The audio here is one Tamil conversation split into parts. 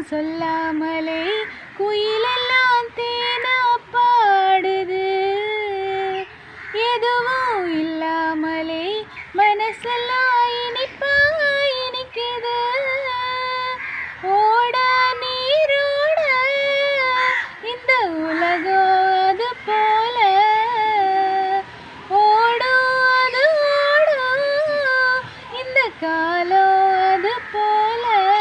சொல்லாமலே குயிலெல்லாம் தேனா பாடுது எதுவும் இல்லாமலே மனசெல்லாம் இனிப்பா இனிக்குது ஓட நீரோட இந்த உலகம் அது போல ஓடும் அது ஓடும் இந்த காலம் அது போல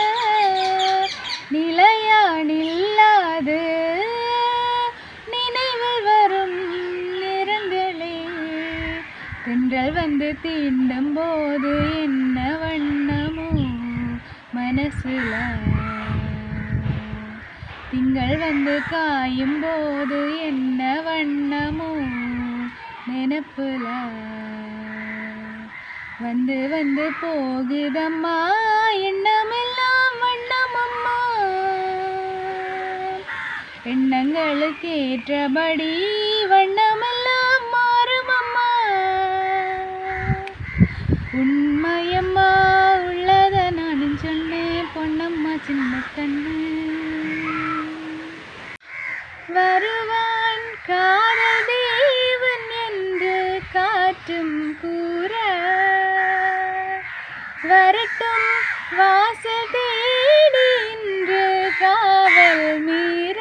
நிலையா நில்லாது நினைவில் வரும் நிறங்களே தென்றல் வந்து தீண்டும் போது என்ன வண்ணமோ மனசுல திங்கள் வந்து காயும் போது என்ன வண்ணமோ நினப்புல வந்து வந்து போகுதம்மா எண்ணமெல்லாம் வண்ணமம்மா எண்ணங்களுக்கு ஏற்றபடி வண்ணமெல்லாம் மாறுமம்மா உண்மையம்மா உள்ளத நானும் சொன்னேன் பொன்னம்மா சின்ன கண்ணு வருவான் காதல் தேவன் என்று காற்றும் கூற வரட்டும் வாசல் தேடி இன்று காவல் மீற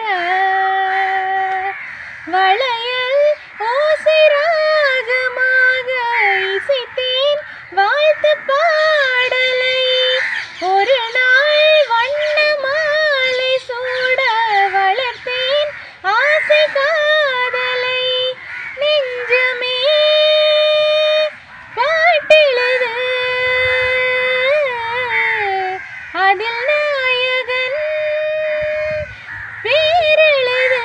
வளையல் ஓசை ராகமாக இசைத்தேன் வாழ்த்து பாடலை ஒரு நாள் வண்ண மாலை சூட வளர்த்தேன் ஆசை காதலை நெஞ்சமே பாட்டெழுது அதில் நாயகன் பேரெழுது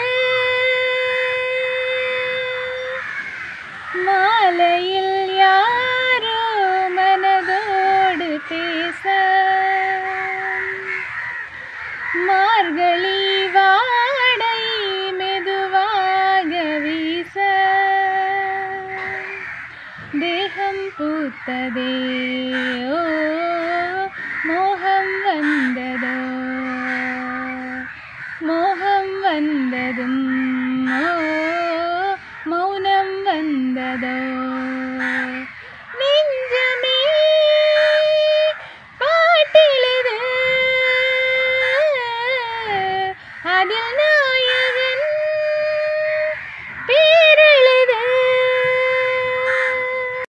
மாலையில் யாரோ மனதோடு பேச மார்கழி வாடை மெதுவாக வீச தேகம் பூத்ததே ஓ மோகம் வந்ததோ மோகம் வந்ததும் ஓ மௌனம் வந்ததோ